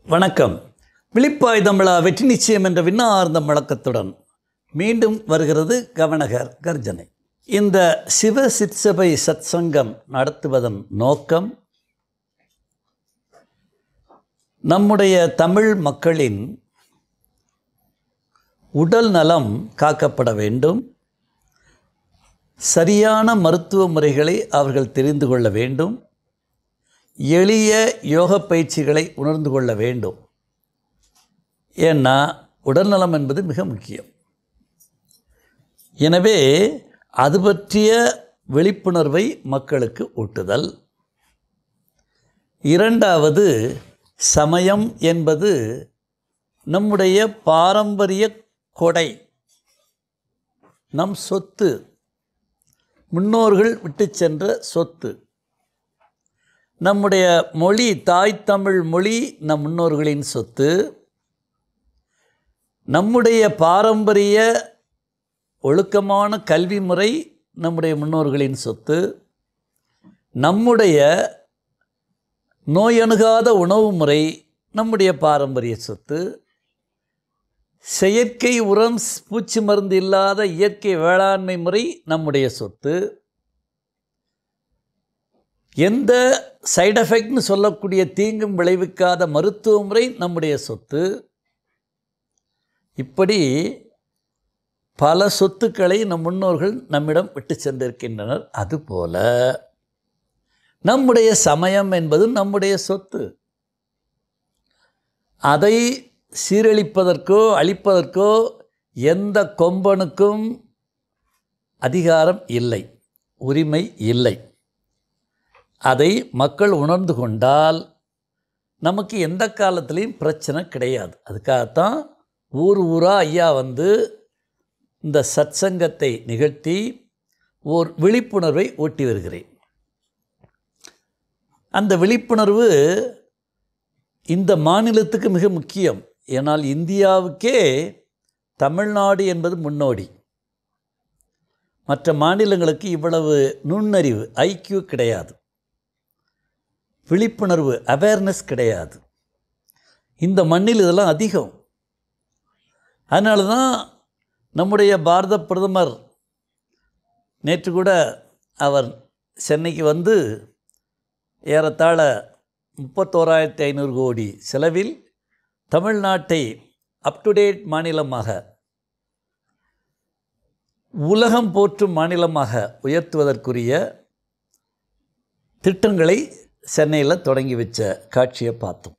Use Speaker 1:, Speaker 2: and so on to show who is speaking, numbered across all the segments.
Speaker 1: வணக்கம் விழிப்பாய் தமிழா வெற்றி நிச்சயம் என்ற விண்ணார்ந்த முழக்கத்துடன் மீண்டும் வருகிறது கவனகர் கர்ஜனை இந்த சிவ சிற்சபை சத்சங்கம் நடத்துவதன் நோக்கம் நம்முடைய தமிழ் மக்களின் உடல் நலம் காக்கப்பட வேண்டும் சரியான மருத்துவ முறைகளை அவர்கள் தெரிந்து கொள்ள வேண்டும் எளிய யோக பயிற்சிகளை உணர்ந்து கொள்ள வேண்டும் ஏன்னா உடல்நலம் என்பது மிக முக்கியம் எனவே அது பற்றிய விழிப்புணர்வை மக்களுக்கு ஊட்டுதல் இரண்டாவது சமயம் என்பது நம்முடைய பாரம்பரிய கொடை நம் சொத்து முன்னோர்கள் விட்டு சென்ற சொத்து நம்முடைய மொழி தாய் தமிழ் மொழி நம் முன்னோர்களின் சொத்து நம்முடைய பாரம்பரிய ஒழுக்கமான கல்வி முறை நம்முடைய முன்னோர்களின் சொத்து நம்முடைய நோயணுகாத உணவு முறை நம்முடைய பாரம்பரிய சொத்து செயற்கை உரம் பூச்சி மருந்து இல்லாத இயற்கை வேளாண்மை முறை நம்முடைய சொத்து எந்த சைடு எஃபெக்ட்னு சொல்லக்கூடிய தீங்கும் விளைவிக்காத மருத்துவ முறை நம்முடைய சொத்து இப்படி பல சொத்துக்களை நம் முன்னோர்கள் நம்மிடம் விட்டு சென்றிருக்கின்றனர் அதுபோல நம்முடைய சமயம் என்பது நம்முடைய சொத்து அதை சீரழிப்பதற்கோ அழிப்பதற்கோ எந்த கொம்பனுக்கும் அதிகாரம் இல்லை உரிமை இல்லை அதை மக்கள் உணர்ந்து கொண்டால் நமக்கு எந்த காலத்துலேயும் பிரச்சனை கிடையாது அதுக்காகத்தான் ஊர் ஊராக ஐயா வந்து இந்த சத்சங்கத்தை நிகழ்த்தி ஓர் விழிப்புணர்வை ஊட்டி வருகிறேன் அந்த விழிப்புணர்வு இந்த மாநிலத்துக்கு மிக முக்கியம் ஏனால் இந்தியாவுக்கே தமிழ்நாடு என்பது முன்னோடி மற்ற மாநிலங்களுக்கு இவ்வளவு நுண்ணறிவு ஐக்கியூ கிடையாது விழிப்புணர்வு அவேர்னஸ் கிடையாது இந்த மண்ணில் இதெல்லாம் அதிகம் அதனால தான் நம்முடைய பாரத பிரதமர் நேற்று கூட அவர் சென்னைக்கு வந்து ஏறத்தாழ முப்பத்தோராயிரத்தி ஐநூறு கோடி செலவில் தமிழ்நாட்டை அப் டு டேட் மாநிலமாக உலகம் போற்றும் மாநிலமாக உயர்த்துவதற்குரிய திட்டங்களை சென்னையில் தொடங்கி வச்ச காட்சியை பார்த்தோம்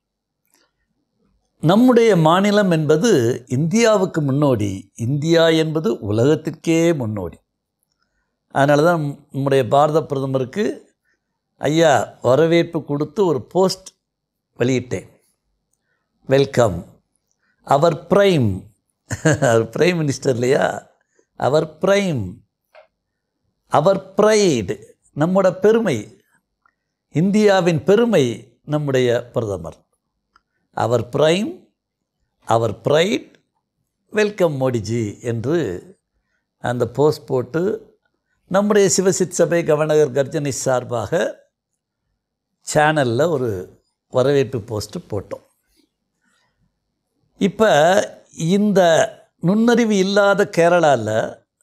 Speaker 1: நம்முடைய மாநிலம் என்பது இந்தியாவுக்கு முன்னோடி இந்தியா என்பது உலகத்திற்கே முன்னோடி அதனால தான் நம்முடைய பாரத பிரதமருக்கு ஐயா வரவேற்பு கொடுத்து ஒரு போஸ்ட் வெளியிட்டேன் வெல்கம் அவர் பிரைம் அவர் பிரைம் மினிஸ்டர் இல்லையா அவர் பிரைம் அவர் ப்ரைடு நம்மோட பெருமை இந்தியாவின் பெருமை நம்முடைய பிரதமர் அவர் பிரைம் அவர் ப்ரைட் வெல்கம் மோடிஜி என்று அந்த போஸ்ட் போட்டு நம்முடைய சிவசித் சபை கவர்னர் கர்ஜனை சார்பாக சேனலில் ஒரு வரவேற்பு போஸ்ட்டு போட்டோம் இப்போ இந்த நுண்ணறிவு இல்லாத கேரளாவில்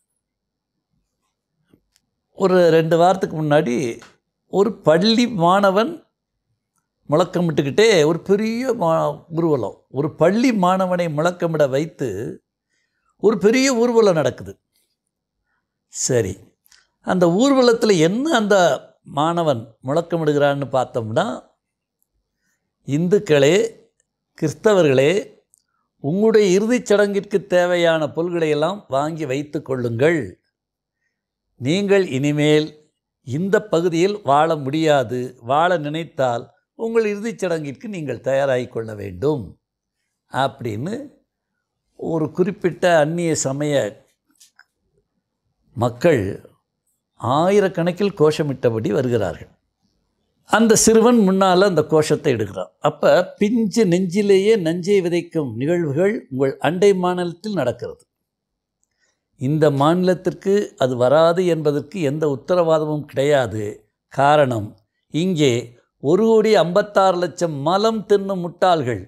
Speaker 1: ஒரு ரெண்டு வாரத்துக்கு முன்னாடி ஒரு பள்ளி மாணவன் முழக்கமிட்டுக்கிட்டே ஒரு பெரிய மா ஊர்வலம் ஒரு பள்ளி மாணவனை முழக்கமிட வைத்து ஒரு பெரிய ஊர்வலம் நடக்குது சரி அந்த ஊர்வலத்தில் என்ன அந்த மாணவன் முழக்கமிடுகிறான்னு பார்த்தோம்னா இந்துக்களே கிறிஸ்தவர்களே உங்களுடைய இறுதிச் சடங்கிற்கு தேவையான பொருள்களை எல்லாம் வாங்கி வைத்து கொள்ளுங்கள் நீங்கள் இனிமேல் இந்த பகுதியில் வாழ முடியாது வாழ நினைத்தால் உங்கள் இறுதிச் சடங்கிற்கு நீங்கள் தயாராகி கொள்ள வேண்டும் அப்படின்னு ஒரு குறிப்பிட்ட அந்நிய சமய மக்கள் ஆயிரக்கணக்கில் கோஷமிட்டபடி வருகிறார்கள் அந்த சிறுவன் முன்னால் அந்த கோஷத்தை எடுக்கிறான் அப்போ பிஞ்சு நெஞ்சிலேயே நஞ்சை விதைக்கும் நிகழ்வுகள் உங்கள் அண்டை மாநிலத்தில் நடக்கிறது இந்த மாநிலத்திற்கு அது வராது என்பதற்கு எந்த உத்தரவாதமும் கிடையாது காரணம் இங்கே ஒரு கோடி ஐம்பத்தாறு லட்சம் மலம் தின்னும் முட்டாள்கள்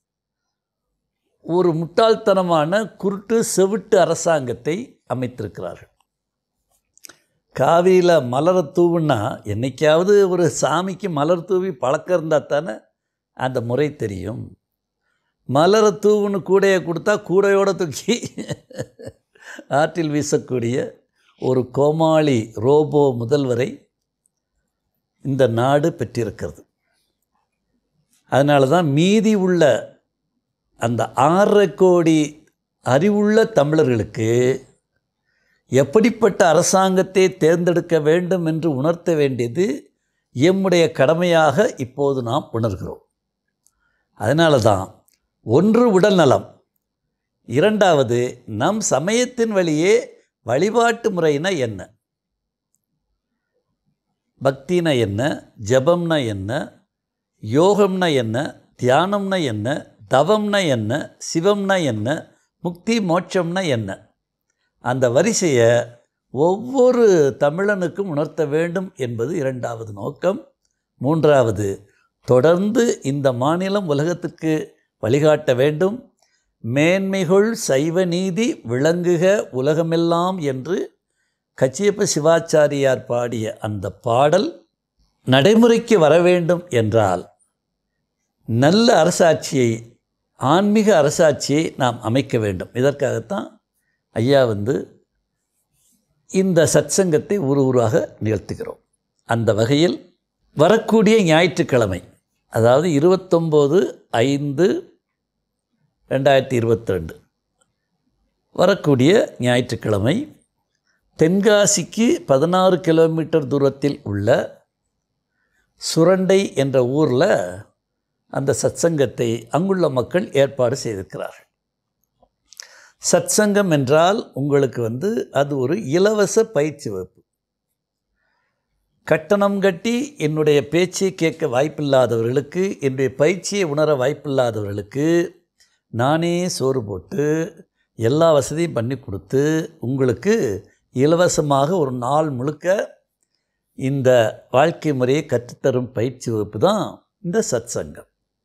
Speaker 1: ஒரு முட்டாள்தனமான குருட்டு செவிட்டு அரசாங்கத்தை அமைத்திருக்கிறார்கள் காவியில் மலரை தூவுன்னா என்னைக்காவது ஒரு சாமிக்கு மலர் தூவி பழக்கம் இருந்தால் தானே அந்த முறை தெரியும் மலரை தூவுன்னு கூடையை கொடுத்தா கூடையோட தூக்கி ஆற்றில் வீசக்கூடிய ஒரு கோமாளி ரோபோ முதல்வரை இந்த நாடு பெற்றிருக்கிறது அதனால தான் மீதி உள்ள அந்த ஆறரை கோடி அறிவுள்ள தமிழர்களுக்கு எப்படிப்பட்ட அரசாங்கத்தை தேர்ந்தெடுக்க வேண்டும் என்று உணர்த்த வேண்டியது எம்முடைய கடமையாக இப்போது நாம் உணர்கிறோம் அதனால தான் ஒன்று உடல்நலம் இரண்டாவது நம் சமயத்தின் வழியே வழிபாட்டு முறைனா என்ன பக்தினா என்ன ஜபம்னா என்ன யோகம்னா என்ன தியானம்னா என்ன தவம்னா என்ன சிவம்னா என்ன முக்தி மோட்சம்னா என்ன அந்த வரிசையை ஒவ்வொரு தமிழனுக்கும் உணர்த்த வேண்டும் என்பது இரண்டாவது நோக்கம் மூன்றாவது தொடர்ந்து இந்த மாநிலம் உலகத்துக்கு வழிகாட்ட வேண்டும் மேன்மைகள் சைவ நீதி விளங்குக உலகமெல்லாம் என்று கச்சியப்ப சிவாச்சாரியார் பாடிய அந்த பாடல் நடைமுறைக்கு வர வேண்டும் என்றால் நல்ல அரசாட்சியை ஆன்மீக அரசாட்சியை நாம் அமைக்க வேண்டும் இதற்காகத்தான் ஐயா வந்து இந்த சத்சங்கத்தை ஒரு உருவாக நிகழ்த்துகிறோம் அந்த வகையில் வரக்கூடிய ஞாயிற்றுக்கிழமை அதாவது இருபத்தொம்போது ஐந்து ரெண்டாயிரத்தி இருபத்தி ரெண்டு வரக்கூடிய ஞாயிற்றுக்கிழமை தென்காசிக்கு பதினாறு கிலோமீட்டர் தூரத்தில் உள்ள சுரண்டை என்ற ஊரில் அந்த சத்சங்கத்தை அங்குள்ள மக்கள் ஏற்பாடு செய்திருக்கிறார்கள் சத்சங்கம் என்றால் உங்களுக்கு வந்து அது ஒரு இலவச பயிற்சி வகுப்பு கட்டணம் கட்டி என்னுடைய பேச்சை கேட்க வாய்ப்பில்லாதவர்களுக்கு என்னுடைய பயிற்சியை உணர வாய்ப்பில்லாதவர்களுக்கு நானே சோறு போட்டு எல்லா வசதியும் பண்ணி கொடுத்து உங்களுக்கு இலவசமாக ஒரு நாள் முழுக்க இந்த வாழ்க்கை முறையை கற்றுத்தரும் பயிற்சி வகுப்பு தான் இந்த சத்சங்கம்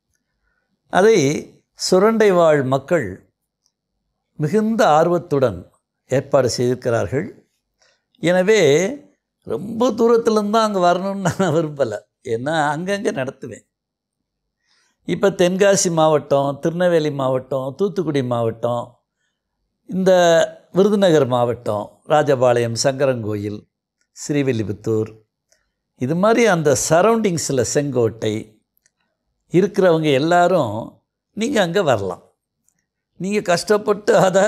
Speaker 1: அதை சுரண்டை வாழ் மக்கள் மிகுந்த ஆர்வத்துடன் ஏற்பாடு செய்திருக்கிறார்கள் எனவே ரொம்ப தூரத்துலேருந்து தான் அங்கே வரணும்னு நான் விரும்பலை ஏன்னா அங்கங்கே நடத்துவேன் இப்போ தென்காசி மாவட்டம் திருநெல்வேலி மாவட்டம் தூத்துக்குடி மாவட்டம் இந்த விருதுநகர் மாவட்டம் ராஜபாளையம் சங்கரங்கோயில் ஸ்ரீவில்லிபுத்தூர் இது மாதிரி அந்த சரௌண்டிங்ஸில் செங்கோட்டை இருக்கிறவங்க எல்லாரும் நீங்கள் அங்கே வரலாம் நீங்கள் கஷ்டப்பட்டு அதை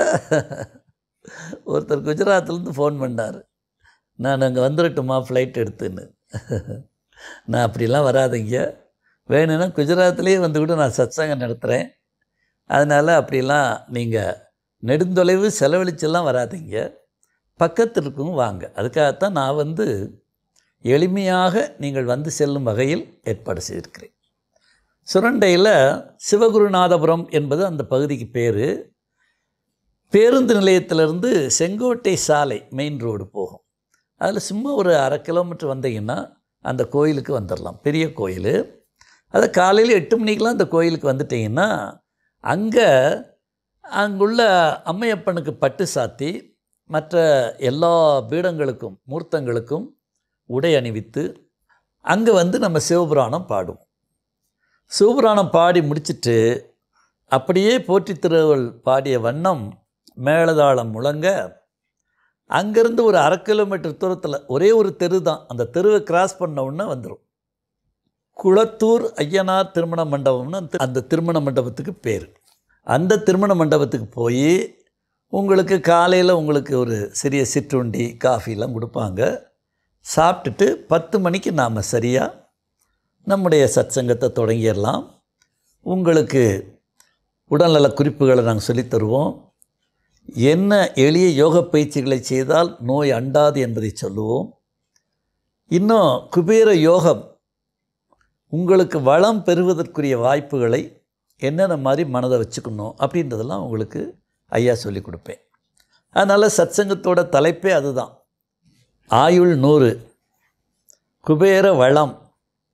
Speaker 1: ஒருத்தர் குஜராத்லேருந்து ஃபோன் பண்ணார் நான் அங்கே வந்துடட்டுமா ஃப்ளைட் எடுத்துன்னு நான் அப்படிலாம் வராதிங்க வேணும்னா குஜராத்லேயே வந்து கூட நான் சத்சங்கம் நடத்துகிறேன் அதனால் அப்படிலாம் நீங்கள் நெடுந்தொலைவு செலவழிச்செல்லாம் வராதிங்க பக்கத்தில் இருக்கவும் வாங்க அதுக்காகத்தான் நான் வந்து எளிமையாக நீங்கள் வந்து செல்லும் வகையில் ஏற்பாடு செய்திருக்கிறேன் சுரண்டையில் சிவகுருநாதபுரம் என்பது அந்த பகுதிக்கு பேர் பேருந்து நிலையத்திலிருந்து செங்கோட்டை சாலை மெயின் ரோடு போகும் அதில் சும்மா ஒரு அரை கிலோமீட்டர் வந்தீங்கன்னா அந்த கோயிலுக்கு வந்துடலாம் பெரிய கோயில் அதை காலையில் எட்டு மணிக்கெலாம் அந்த கோயிலுக்கு வந்துட்டிங்கன்னா அங்கே அங்குள்ள அம்மையப்பனுக்கு பட்டு சாத்தி மற்ற எல்லா பீடங்களுக்கும் மூர்த்தங்களுக்கும் உடை அணிவித்து அங்கே வந்து நம்ம சிவபுராணம் பாடுவோம் சிவபுராணம் பாடி முடிச்சிட்டு அப்படியே போற்றி திருவள் பாடிய வண்ணம் மேளதாளம் முழங்க அங்கேருந்து ஒரு அரை கிலோமீட்டர் தூரத்தில் ஒரே ஒரு தெரு தான் அந்த தெருவை கிராஸ் பண்ண உடனே வந்துடும் குளத்தூர் ஐயனார் திருமண மண்டபம்னு அந்த அந்த திருமண மண்டபத்துக்கு பேர் அந்த திருமண மண்டபத்துக்கு போய் உங்களுக்கு காலையில் உங்களுக்கு ஒரு சிறிய சிற்றுண்டி காஃபிலாம் கொடுப்பாங்க சாப்பிட்டுட்டு பத்து மணிக்கு நாம் சரியாக நம்முடைய சத்சங்கத்தை தொடங்கிடலாம் உங்களுக்கு உடல்நல குறிப்புகளை நாங்கள் சொல்லித் தருவோம் என்ன எளிய யோக பயிற்சிகளை செய்தால் நோய் அண்டாது என்பதை சொல்லுவோம் இன்னும் குபேர யோகம் உங்களுக்கு வளம் பெறுவதற்குரிய வாய்ப்புகளை என்னென்ன மாதிரி மனதை வச்சுக்கணும் அப்படின்றதெல்லாம் உங்களுக்கு ஐயா சொல்லி கொடுப்பேன் அதனால் சத்சங்கத்தோட தலைப்பே அதுதான் ஆயுள் நூறு குபேர வளம்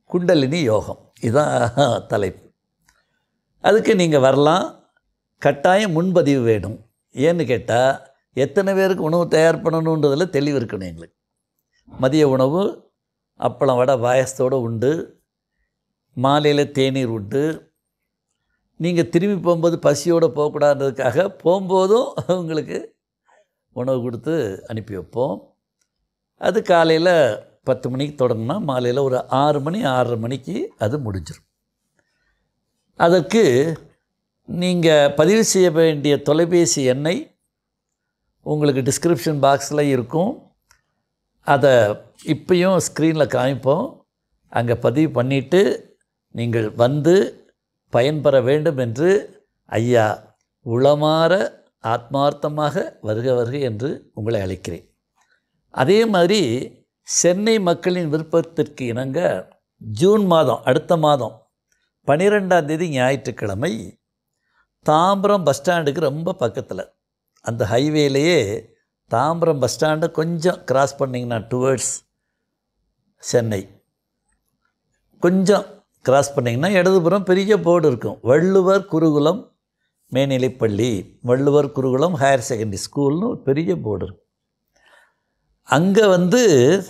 Speaker 1: குண்டலினி யோகம் இதுதான் தலைப்பு அதுக்கு நீங்கள் வரலாம் கட்டாயம் முன்பதிவு வேணும் ஏன்னு கேட்டால் எத்தனை பேருக்கு உணவு தயார் பண்ணணுன்றதில் தெளிவு இருக்கணும் எங்களுக்கு மதிய உணவு அப்பளம் வடை பாயசத்தோடு உண்டு மாலையில் தேநீர் உண்டு நீங்கள் திரும்பி போகும்போது பசியோடு போகக்கூடாதுன்றதுக்காக போகும்போதும் உங்களுக்கு உணவு கொடுத்து அனுப்பி வைப்போம் அது காலையில் பத்து மணிக்கு தொடங்கினா மாலையில் ஒரு ஆறு மணி ஆறரை மணிக்கு அது முடிஞ்சிடும் அதற்கு நீங்கள் பதிவு செய்ய வேண்டிய தொலைபேசி எண்ணை உங்களுக்கு டிஸ்கிரிப்ஷன் பாக்ஸில் இருக்கும் அதை இப்பயும் ஸ்க்ரீனில் காமிப்போம் அங்கே பதிவு பண்ணிவிட்டு நீங்கள் வந்து பயன்பெற வேண்டும் என்று ஐயா உளமாற ஆத்மார்த்தமாக வருக வருக என்று உங்களை அழைக்கிறேன் அதே மாதிரி சென்னை மக்களின் விருப்பத்திற்கு இணங்க ஜூன் மாதம் அடுத்த மாதம் பன்னிரெண்டாம் தேதி ஞாயிற்றுக்கிழமை தாம்பரம் பஸ் ஸ்டாண்டுக்கு ரொம்ப பக்கத்தில் அந்த ஹைவேலையே தாம்பரம் பஸ் ஸ்டாண்டை கொஞ்சம் கிராஸ் பண்ணிங்கன்னா டுவர்ட்ஸ் சென்னை கொஞ்சம் கிராஸ் பண்ணிங்கன்னா இடதுபுறம் பெரிய போர்டு இருக்கும் வள்ளுவர் குருகுலம் மேல்நிலைப்பள்ளி வள்ளுவர் குருகுலம் ஹையர் செகண்டரி ஸ்கூல்னு ஒரு பெரிய போர்டு இருக்கும் அங்கே வந்து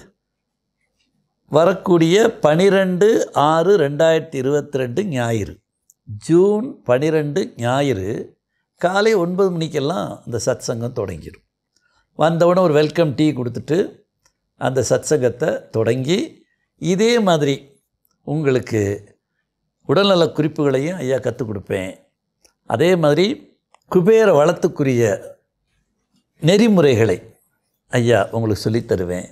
Speaker 1: வரக்கூடிய பனிரெண்டு ஆறு ரெண்டாயிரத்தி இருபத்தி ரெண்டு ஞாயிறு ஜூன் பனிரெண்டு ஞாயிறு காலை ஒன்பது மணிக்கெல்லாம் அந்த சத் சங்கம் தொடங்கிடும் வந்தவுடனே ஒரு வெல்கம் டீ கொடுத்துட்டு அந்த சத் சங்கத்தை தொடங்கி இதே மாதிரி உங்களுக்கு உடல்நல குறிப்புகளையும் ஐயா கற்றுக் கொடுப்பேன் அதே மாதிரி குபேர வளத்துக்குரிய நெறிமுறைகளை ஐயா உங்களுக்கு சொல்லித் தருவேன்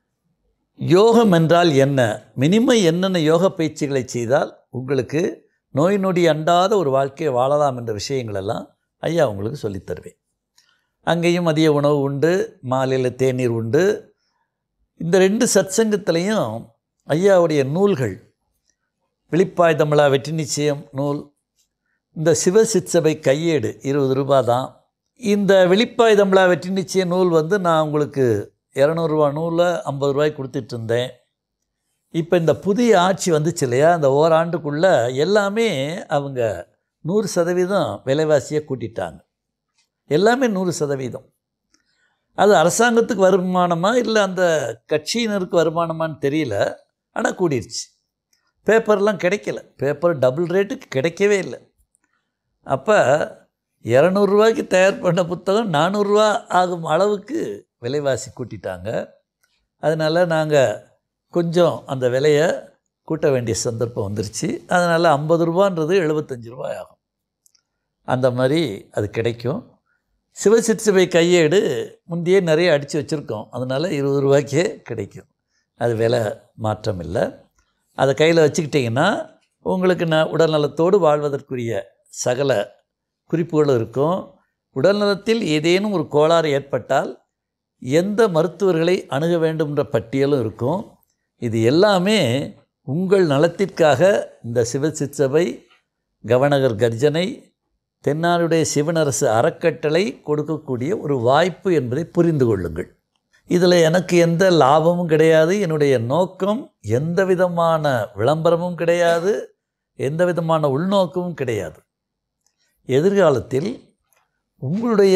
Speaker 1: யோகம் என்றால் என்ன மினிமம் என்னென்ன யோக பயிற்சிகளை செய்தால் உங்களுக்கு நோய் நொடி அண்டாத ஒரு வாழ்க்கையை வாழலாம் என்ற விஷயங்களெல்லாம் ஐயா உங்களுக்கு சொல்லித் தருவேன் அங்கேயும் மதிய உணவு உண்டு மாலையில் தேநீர் உண்டு இந்த ரெண்டு சத்சங்கத்திலையும் ஐயாவுடைய நூல்கள் விழிப்பாய் தமிழா வெற்றி நிச்சயம் நூல் இந்த சிவசிற்சபை கையேடு இருபது ரூபா தான் இந்த விழிப்பாய் தமிழா வெற்றி நிச்சய நூல் வந்து நான் உங்களுக்கு இரநூறுவா நூலில் ஐம்பது ரூபாய்க்கு கொடுத்துட்டு இருந்தேன் இப்போ இந்த புதிய ஆட்சி வந்துச்சு இல்லையா அந்த ஓராண்டுக்குள்ளே எல்லாமே அவங்க நூறு சதவீதம் விலைவாசியை கூட்டிட்டாங்க எல்லாமே நூறு சதவீதம் அது அரசாங்கத்துக்கு வருமானமா இல்லை அந்த கட்சியினருக்கு வருமானமான்னு தெரியல ஆனால் கூடிருச்சு பேப்பர்லாம் கிடைக்கல பேப்பர் டபுள் ரேட்டுக்கு கிடைக்கவே இல்லை அப்போ இரநூறுவாய்க்கு தயார் பண்ண புத்தகம் நானூறுரூவா ஆகும் அளவுக்கு விலைவாசி கூட்டிட்டாங்க அதனால் நாங்கள் கொஞ்சம் அந்த விலையை கூட்ட வேண்டிய சந்தர்ப்பம் வந்துருச்சு அதனால் ஐம்பது ரூபான்றது எழுபத்தஞ்சி ரூபாய் ஆகும் அந்த மாதிரி அது கிடைக்கும் சிவசிற்சபை கையேடு முந்தையே நிறைய அடித்து வச்சுருக்கோம் அதனால் இருபது ரூபாய்க்கே கிடைக்கும் அது விலை மாற்றம் இல்லை அதை கையில் வச்சுக்கிட்டிங்கன்னா உங்களுக்கு நான் உடல்நலத்தோடு வாழ்வதற்குரிய சகல குறிப்புகளும் இருக்கும் உடல்நலத்தில் ஏதேனும் ஒரு கோளாறு ஏற்பட்டால் எந்த மருத்துவர்களை அணுக வேண்டும்ன்ற பட்டியலும் இருக்கும் இது எல்லாமே உங்கள் நலத்திற்காக இந்த சிவசிற்சபை கவனகர் கர்ஜனை தென்னாடுடைய சிவனரசு அறக்கட்டளை கொடுக்கக்கூடிய ஒரு வாய்ப்பு என்பதை புரிந்து கொள்ளுங்கள் இதில் எனக்கு எந்த லாபமும் கிடையாது என்னுடைய நோக்கம் எந்த விதமான விளம்பரமும் கிடையாது எந்த விதமான உள்நோக்கமும் கிடையாது எதிர்காலத்தில் உங்களுடைய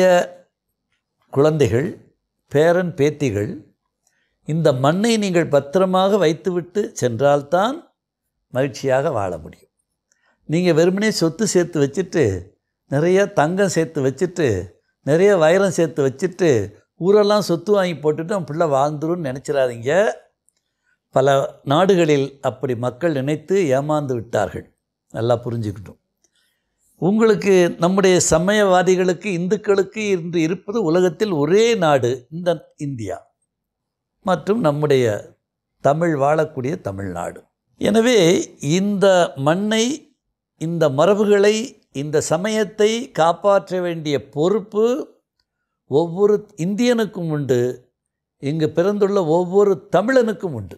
Speaker 1: குழந்தைகள் பேரன் பேத்திகள் இந்த மண்ணை நீங்கள் பத்திரமாக வைத்துவிட்டு சென்றால்தான் மகிழ்ச்சியாக வாழ முடியும் நீங்கள் வெறுமனே சொத்து சேர்த்து வச்சுட்டு நிறைய தங்கம் சேர்த்து வச்சுட்டு நிறைய வைரம் சேர்த்து வச்சுட்டு ஊரெல்லாம் சொத்து வாங்கி போட்டுட்டு அவன் பிள்ளை வாழ்ந்துருன்னு நினச்சிடாதீங்க பல நாடுகளில் அப்படி மக்கள் நினைத்து ஏமாந்து விட்டார்கள் நல்லா புரிஞ்சுக்கிட்டோம் உங்களுக்கு நம்முடைய சமயவாதிகளுக்கு இந்துக்களுக்கு இன்று இருப்பது உலகத்தில் ஒரே நாடு இந்த இந்தியா மற்றும் நம்முடைய தமிழ் வாழக்கூடிய தமிழ்நாடு எனவே இந்த மண்ணை இந்த மரபுகளை இந்த சமயத்தை காப்பாற்ற வேண்டிய பொறுப்பு ஒவ்வொரு இந்தியனுக்கும் உண்டு இங்கு பிறந்துள்ள ஒவ்வொரு தமிழனுக்கும் உண்டு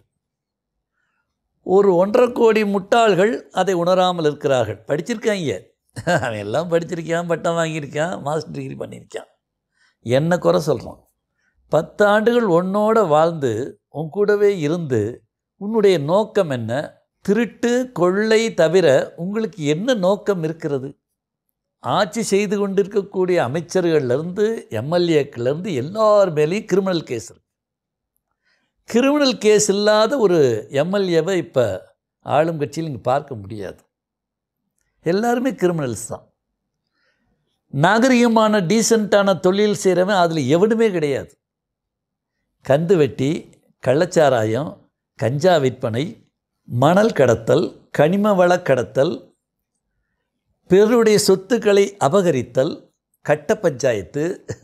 Speaker 1: ஒரு ஒன்றரை கோடி முட்டாள்கள் அதை உணராமல் இருக்கிறார்கள் படிச்சிருக்காங்க அவன் எல்லாம் படிச்சிருக்கான் பட்டம் வாங்கியிருக்கான் மாஸ்டர் டிகிரி பண்ணியிருக்கான் என்ன குறை சொல்கிறான் பத்து ஆண்டுகள் உன்னோட வாழ்ந்து உன் கூடவே இருந்து உன்னுடைய நோக்கம் என்ன திருட்டு கொள்ளை தவிர உங்களுக்கு என்ன நோக்கம் இருக்கிறது ஆட்சி செய்து கொண்டிருக்கக்கூடிய அமைச்சர்கள்லேருந்து எம்எல்ஏக்கள்லேருந்து எல்லார் மேலேயும் கிரிமினல் கேஸ் இருக்கு கிரிமினல் கேஸ் இல்லாத ஒரு எம்எல்ஏவை இப்போ ஆளும் கட்சியில் இங்கே பார்க்க முடியாது எல்லாருமே கிரிமினல்ஸ் தான் நாகரிகமான டீசெண்டான தொழில் செய்கிறவன் அதில் எவனுமே கிடையாது கந்து வெட்டி கள்ளச்சாராயம் கஞ்சா விற்பனை மணல் கடத்தல் கனிம வள கடத்தல் பிறருடைய சொத்துக்களை அபகரித்தல் கட்ட பஞ்சாயத்து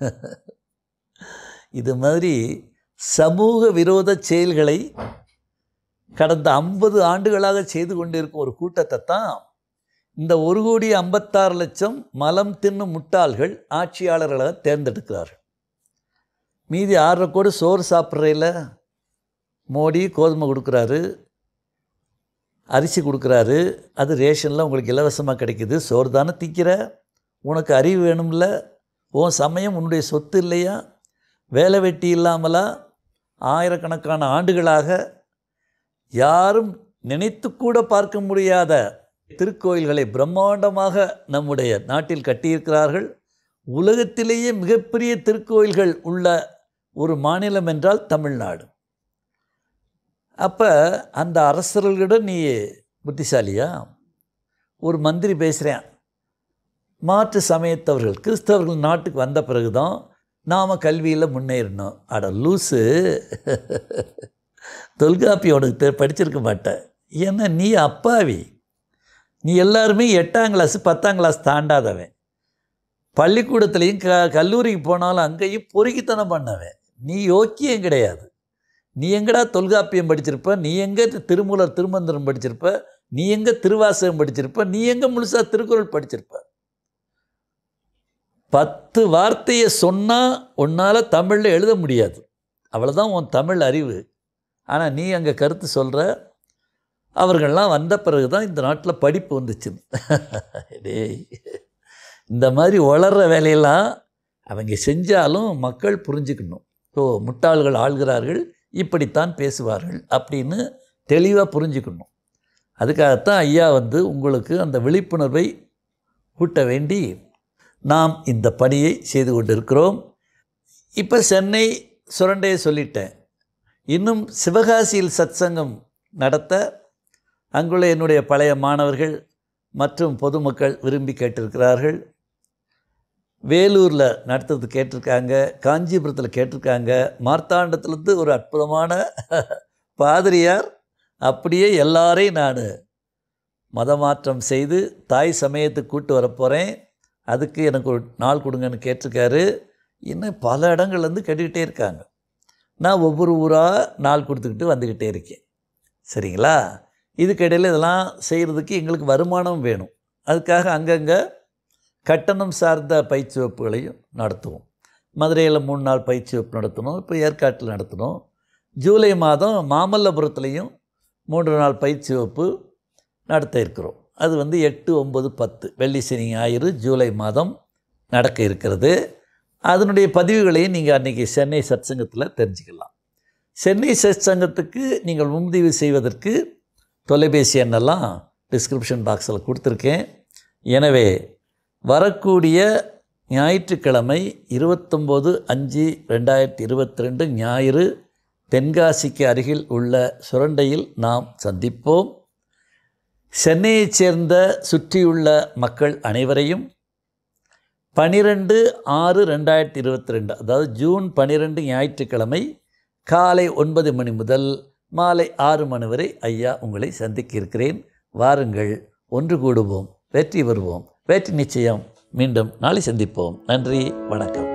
Speaker 1: இது மாதிரி சமூக விரோத செயல்களை கடந்த ஐம்பது ஆண்டுகளாக செய்து கொண்டிருக்கும் ஒரு கூட்டத்தை தான் இந்த ஒரு கோடி ஐம்பத்தாறு லட்சம் மலம் தின்னும் முட்டாள்கள் ஆட்சியாளர்களாக தேர்ந்தெடுக்கிறார்கள் மீதி ஆறரை கோடி சோறு சாப்பிட்றையில் மோடி கோதுமை கொடுக்குறாரு அரிசி கொடுக்குறாரு அது ரேஷனில் உங்களுக்கு இலவசமாக கிடைக்குது சோறு தானே திக்கிற உனக்கு அறிவு வேணும்ல உன் சமயம் உன்னுடைய சொத்து இல்லையா வேலை வெட்டி இல்லாமலா ஆயிரக்கணக்கான ஆண்டுகளாக யாரும் நினைத்து கூட பார்க்க முடியாத திருக்கோயில்களை பிரம்மாண்டமாக நம்முடைய நாட்டில் கட்டியிருக்கிறார்கள் உலகத்திலேயே மிகப்பெரிய திருக்கோயில்கள் உள்ள ஒரு மாநிலம் என்றால் தமிழ்நாடு அப்போ அந்த அரசர்களிடம் நீ புத்திசாலியா ஒரு மந்திரி பேசுகிறேன் மாற்று சமயத்தவர்கள் கிறிஸ்தவர்கள் நாட்டுக்கு வந்த பிறகு தான் நாம் கல்வியில் முன்னேறணும் அட லூஸு தொல்காப்பி உனக்கு தெ படிச்சிருக்க மாட்டேன் ஏன்னா நீ அப்பாவி நீ எல்லாருமே எட்டாம் கிளாஸ் பத்தாம் கிளாஸ் தாண்டாதவன் பள்ளிக்கூடத்துலேயும் க கல்லூரிக்கு போனாலும் அங்கேயும் பொறுக்கித்தனம் பண்ணவன் நீ யோக்கியம் கிடையாது நீ எங்கடா தொல்காப்பியம் படிச்சிருப்ப நீ எங்கே திருமூலர் திருமந்திரம் படிச்சிருப்ப நீ எங்கே திருவாசகம் படிச்சிருப்ப நீ எங்கே முழுசாக திருக்குறள் படிச்சிருப்ப பத்து வார்த்தையை சொன்னால் உன்னால் தமிழில் எழுத முடியாது அவ்வளோதான் உன் தமிழ் அறிவு ஆனால் நீ அங்கே கருத்து சொல்கிற அவர்கள்லாம் வந்த பிறகு தான் இந்த நாட்டில் படிப்பு வந்துச்சு டேய் இந்த மாதிரி வளர்கிற வேலையெல்லாம் அவங்க செஞ்சாலும் மக்கள் புரிஞ்சுக்கணும் ஸோ முட்டாள்கள் ஆள்கிறார்கள் இப்படித்தான் பேசுவார்கள் அப்படின்னு தெளிவாக புரிஞ்சுக்கணும் அதுக்காகத்தான் ஐயா வந்து உங்களுக்கு அந்த விழிப்புணர்வை கூட்ட வேண்டி நாம் இந்த பணியை செய்து கொண்டிருக்கிறோம் இப்போ சென்னை சுரண்டையை சொல்லிட்டேன் இன்னும் சிவகாசியில் சத்சங்கம் நடத்த அங்குள்ள என்னுடைய பழைய மாணவர்கள் மற்றும் பொதுமக்கள் விரும்பி கேட்டிருக்கிறார்கள் வேலூரில் நடத்துறது கேட்டிருக்காங்க காஞ்சிபுரத்தில் கேட்டிருக்காங்க மார்த்தாண்டத்துலேருந்து ஒரு அற்புதமான பாதிரியார் அப்படியே எல்லாரையும் நான் மதமாற்றம் செய்து தாய் சமயத்துக்கு கூட்டு வரப்போகிறேன் அதுக்கு எனக்கு ஒரு நாள் கொடுங்கன்னு கேட்டிருக்காரு இன்னும் பல இடங்கள்லேருந்து கேட்டுக்கிட்டே இருக்காங்க நான் ஒவ்வொரு ஊராக நாள் கொடுத்துக்கிட்டு வந்துக்கிட்டே இருக்கேன் சரிங்களா இதுக்கிடையில் இதெல்லாம் செய்கிறதுக்கு எங்களுக்கு வருமானம் வேணும் அதுக்காக அங்கங்கே கட்டணம் சார்ந்த பயிற்சி வகுப்புகளையும் நடத்துவோம் மதுரையில் மூணு நாள் பயிற்சி வகுப்பு நடத்தணும் இப்போ ஏற்காட்டில் நடத்தணும் ஜூலை மாதம் மாமல்லபுரத்துலேயும் மூன்று நாள் பயிற்சி வகுப்பு நடத்த இருக்கிறோம் அது வந்து எட்டு ஒம்பது பத்து வெள்ளி சனி ஞாயிறு ஜூலை மாதம் நடக்க இருக்கிறது அதனுடைய பதிவுகளையும் நீங்கள் அன்றைக்கி சென்னை சத்சங்கத்தில் தெரிஞ்சுக்கலாம் சென்னை சத்சங்கத்துக்கு நீங்கள் முன்பதிவு செய்வதற்கு தொலைபேசி எண்ணெல்லாம் டிஸ்கிரிப்ஷன் பாக்ஸில் கொடுத்துருக்கேன் எனவே வரக்கூடிய ஞாயிற்றுக்கிழமை இருபத்தொம்போது அஞ்சு ரெண்டாயிரத்தி இருபத்தி ரெண்டு ஞாயிறு தென்காசிக்கு அருகில் உள்ள சுரண்டையில் நாம் சந்திப்போம் சென்னையைச் சேர்ந்த சுற்றியுள்ள மக்கள் அனைவரையும் பனிரெண்டு ஆறு ரெண்டாயிரத்தி இருபத்தி ரெண்டு அதாவது ஜூன் பனிரெண்டு ஞாயிற்றுக்கிழமை காலை ஒன்பது மணி முதல் மாலை ஆறு மணி வரை ஐயா உங்களை சந்திக்க இருக்கிறேன் வாருங்கள் ஒன்று கூடுவோம் வெற்றி வருவோம் வெற்றி நிச்சயம் மீண்டும் நாளை சந்திப்போம் நன்றி வணக்கம்